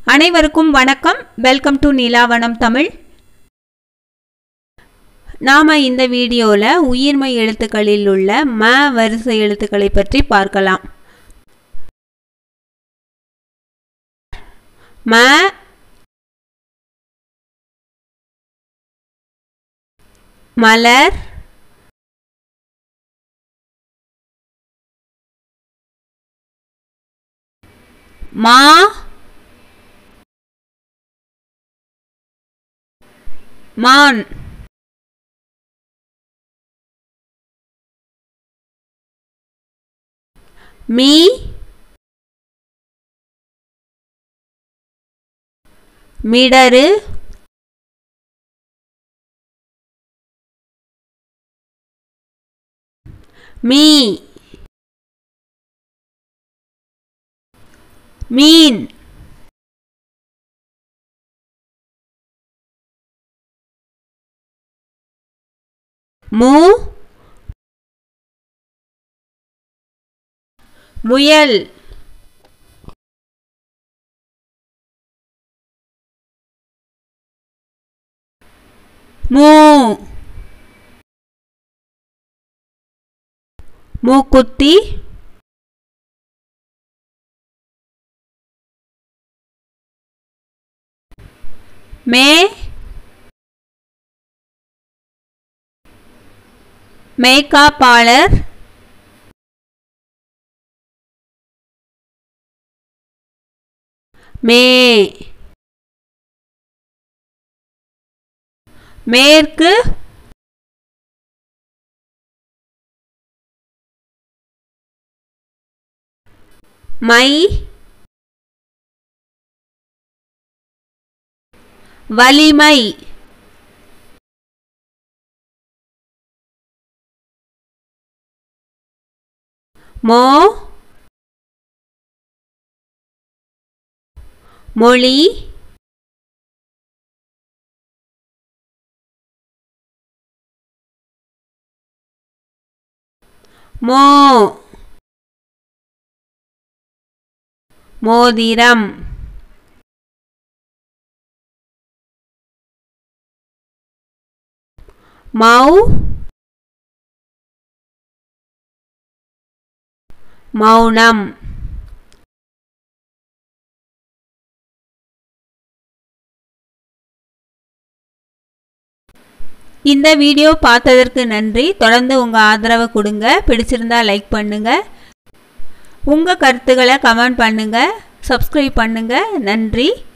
அனைவருக்கும் வணக்கம் welcome to நீலாவனம் Tamil நாம் இந்த வீடியோவில் உயிர்மை எழுத்துக்களில் உள்ள ம வரிசை எழுத்துக்களை பற்றி பார்க்கலாம் ம மலர் மா மான் மீ மிடரு மீ மீன் மு முயல் மூ மூக்குத்தி மே மேக்காப்பாளர் மே மேற்கு மை வலிமை மோ மொழி மோ மோதிரம் மௌ மௌனம் இந்த வீடியோ பார்த்ததற்கு நன்றி தொடர்ந்து உங்கள் ஆதரவை கொடுங்க பிடிச்சிருந்தா லைக் பண்ணுங்க உங்கள் கருத்துக்களை கமெண்ட் பண்ணுங்க சப்ஸ்கிரைப் பண்ணுங்க நன்றி